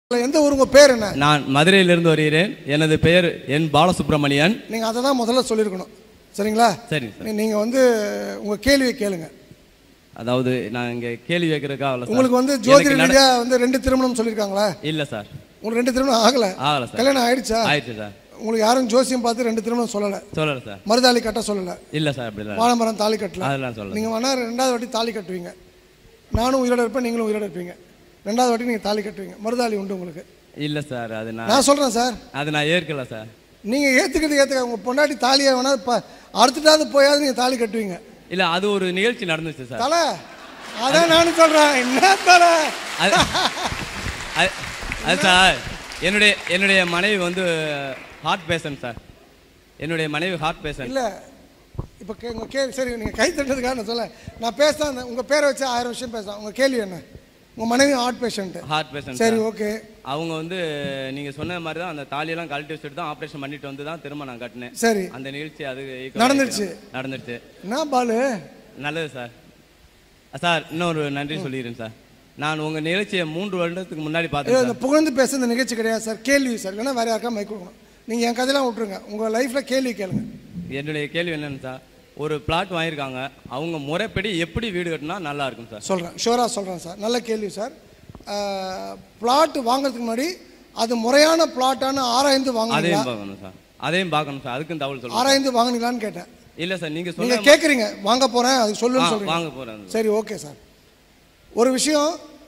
எந்த ஊர் உங்க பேர் என்ன நான் மதுரையிலிருந்து வருகிறேன் எனது பெயர் என் பாலசுப்ரமணியன் நீங்க அதை தான் முதல்ல சொல்லியிருக்கணும் சரிங்களா சரிங்க சார் நீ- நீங்க வந்து உங்க கேள்வியை கேளுங்க அதாவது நான் இங்கே கேள்வி கேட்கறதுக்காக வரல சார். உங்களுக்கு வந்து ஜோதிட எனக்கு நட- ரீதியா வந்து ரெண்டு திருமணம் சொல்லியிருக்காங்களா இல்ல சார் உங்களுக்கு ரெண்டு திருமணம் ஆகல ஆகல சார் கல்யாணம் ஆயிடுச்சா ஆயிடுச்சு சார் உங்களுக்கு யாரும் ஜோசியம் பார்த்து ரெண்டு திருமணம் சொல்லல சொல்லல சார் மருதாளி கட்ட சொல்லல இல்ல சார் அப்படி இல்லை வாழைமரம் தாலி கட்டல அதெல்லாம் சொல்லல நீங்க வேணா ரெண்டாவது வாட்டி தாலி கட்டுவீங்க நானும் உயிரோட இருப்பேன் நீங்களும் உயிரோட இருப்பீங்க ரெண்டாவது வாட்டி நீங்க தாலி கட்டுவீங்க மருதாளி உண்டு உங்களுக்கு இல்ல சார் அது நான் நான் சொல்றேன் சார் அது நான் ஏற்கல சார் நீங்க ஏத்துக்கிட்டு ஏத்துக்க உங்க பொண்டாட்டி தாலியை வேணா ப- அறுத்துட்டாவது போயாவது நீங்க தாலி கட்டுவீங்க இல்ல அது ஒரு நிகழ்ச்சி நடந்துச்சு சார் தலை அதான் நானும் சொல்றேன் என்ன தலை அது அது- அது சார் என்னுடைய என்னுடைய மனைவி வந்து ஹார்ட் பேஷண்ட் சார் என்னுடைய மனைவி ஹார்ட் பேஷண்ட் இல்ல இப்ப கே- உங்க கே சரி நீங்க கை தட்டுறதுக்காக நான் சொல்ல நான் பேச உங்க பேரை வச்சு ஆயிரம் விஷயம் பேசலாம் உங்க கேள்வி என்ன உங்க மனைவி ஹார்ட் பேஷண்ட் ஹார்ட் பேஷண்ட் சரி ஓகே அவங்க வந்து நீங்க சொன்ன மாதிரி தான் அந்த தாலியெல்லாம் கழட்டி வச்சுட்டு தான் ஆப்ரேஷன் பண்ணிட்டு வந்து தான் திரும்ப நான் கட்டினேன் சரி அந்த நிகழ்ச்சி அது நடந்துருச்சு. நடந்துருச்சு என்ன பாலு நல்லது சார் சார் இன்னொரு நன்றி சொல்லிடுறேன் சார் நான் உங்க நிகழ்ச்சியை மூன்று வருடத்துக்கு முன்னாடி ஐயோ, பார்த்தேன் இந்த புகழ்ந்து பேச இந்த நிகழ்ச்சி கிடையாது சார் கேள்வி சார் இல்லைன்னா வேற யாருக்கா மைக் கொடுக்கணும் நீங்க என் கதையெல்லாம் விட்டுருங்க உங்க லைஃப்ல கேள்வி கேளுங்க சார் என்னுடைய கேள்வி என்னன்னு சார் ஒரு பிளாட் வாங்கியிருக்காங்க அவங்க முறைப்படி எப்படி வீடு கட்டினா நல்லா இருக்கும் சார் சொல்றேன் ஷோரா சொல்றேன் சார் நல்ல கேள்வி சார் பிளாட் வாங்குறதுக்கு முன்னாடி அது முறையான பிளாட்டான ஆராய்ந்து வாங்குனீங்களா அதையும் பார்க்கணும் சார் அதையும் பார்க்கணும் சார் அதுக்கும் தகவல் சொல்லுங்க ஆராய்ந்து வாங்குனீங்களான்னு கேட்டேன் இல்ல சார் நீங்க நீங்க சொன்ன கேக்குறீங்க வாங்க போறேன் அது ஆ, சொல்லுன்னு சொல்றீங்க வாங்க போறேன் சரி ஓகே சார் ஒரு விஷயம்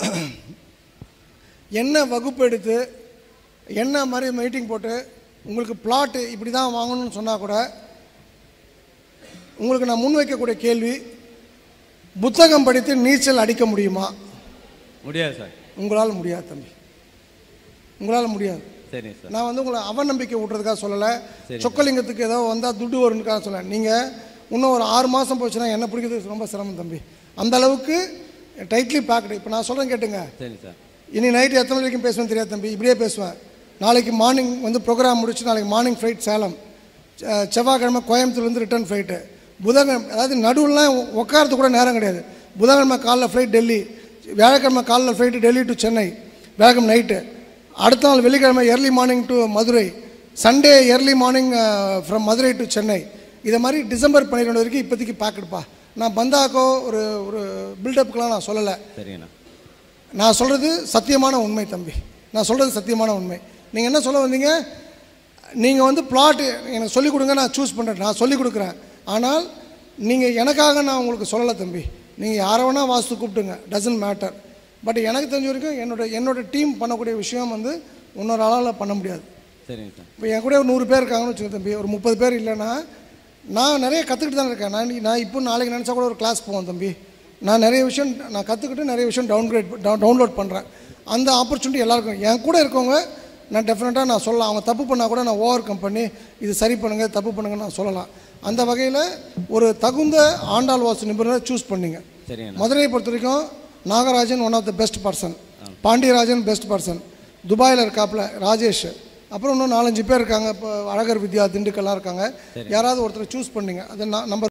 என்ன வகுப்பு எடுத்து என்ன மாதிரி மீட்டிங் போட்டு உங்களுக்கு பிளாட் இப்படி தான் வாங்கணும்னு சொன்னால் கூட உங்களுக்கு நான் முன்வைக்கக்கூடிய கேள்வி புத்தகம் படித்து நீச்சல் அடிக்க முடியுமா முடியாது சார் உங்களால் முடியாது தம்பி உங்களால் முடியாது சரிங்க சார் நான் வந்து உங்களை அவநம்பிக்கை விட்றதுக்காக சொல்லலை சரி. சொக்கலிங்கத்துக்கு ஏதோ வந்தால் துட்டு வரும்னுக்காக சொல்ல நீங்கள் இன்னும் ஒரு ஆறு மாதம் போச்சுன்னா என்ன பிடிக்கிறது ரொம்ப சிரமம் தம்பி அந்த அளவுக்கு டைட்லி பேக்டு இப்போ நான் சொல்கிறேன் கேட்டுங்க சரிங்க சார் இனி நைட்டு எத்தனை வரைக்கும் பேசுவேன் தெரியாது தம்பி இப்படியே பேசுவேன் நாளைக்கு மார்னிங் வந்து ப்ரோக்ராம் முடிச்சு நாளைக்கு மார்னிங் ஃப்ளைட் சேலம் செ- செவ்வாய்க்கிழமை கோயம்புத்தூர்லேருந்து ரிட்டர்ன் ஃப்ளைட்டு புதன்கிழமை அதாவது நடுவுலாம் உட்காரத்துக்கு கூட நேரம் கிடையாது புதன்கிழமை காலைல ஃப்ளைட் டெல்லி வியாழக்கிழமை காலைல ஃப்ளைட்டு டெல்லி டு சென்னை வியாழக்கிழமை நைட்டு அடுத்த நாள் வெள்ளிக்கிழமை early morning to Madurai Sunday early morning from Madurai to Chennai இதை மாதிரி டிசம்பர் பன்னிரெண்டு வரைக்கும் இப்போதைக்கு பேக்கெடுப்பா நான் பந்தாக்கோ ஒரு ஒரு பில்டப்புக்கெலாம் நான் சொல்லலை சரிங்கண்ணா நான் சொல்கிறது சத்தியமான உண்மை தம்பி நான் சொல்கிறது சத்தியமான உண்மை நீங்கள் என்ன சொல்ல வந்தீங்க நீங்கள் வந்து பிளாட் எனக்கு சொல்லிக் கொடுங்க நான் சூஸ் பண்ணுறேன் நான் சொல்லிக் கொடுக்குறேன் ஆனால் நீங்கள் எனக்காக நான் உங்களுக்கு சொல்லலை தம்பி நீங்கள் யாரை வேணால் வாஸ்து கூப்பிட்டுங்க டசன்ட் மேட்டர் பட் எனக்கு தெரிஞ்ச வரைக்கும் என்னோட என்னோட டீம் பண்ணக்கூடிய விஷயம் வந்து இன்னொரு ஆளால் பண்ண முடியாது சரிங்க சார் இப்போ என் கூட ஒரு நூறு பேர் இருக்காங்கன்னு வச்சுக்கோங்க தம்பி ஒரு முப்பது பேர் இல்லைன்னா நான் நிறைய கற்றுக்கிட்டு தான் இருக்கேன் நான் நான் இப்போ நாளைக்கு நினச்சா கூட ஒரு கிளாஸ் போவேன் தம்பி நான் நிறைய விஷயம் நான் கற்றுக்கிட்டு நிறைய விஷயம் டவுன்கிரேட் டவுன்லோட் பண்ணுறேன் அந்த ஆப்பர்ச்சுனிட்டி எல்லாருக்கும் என் கூட இருக்கவங்க நான் டெஃபினட்டாக நான் சொல்லலாம் அவங்க தப்பு பண்ணால் கூட நான் ஓவர் கம் பண்ணி இது சரி பண்ணுங்கள் தப்பு பண்ணுங்கன்னு நான் சொல்லலாம் அந்த வகையில் ஒரு தகுந்த ஆண்டாள் வாசு நிபுணரை சூஸ் பண்ணீங்க சரிங்கண்ணா மதுரையை பொறுத்த வரைக்கும் Nagarajan one of the best person Pandiarajan best person துபாயில் இருக்காப்புல ராஜேஷ் அப்புறம் இன்னும் நாலஞ்சு பேர் இருக்காங்க இப்போ அழகர் வித்யா திண்டுக்கல்லாம் இருக்காங்க யாராவது ஒருத்தரை சூஸ் பண்ணீங்க அது நான் நம்பர்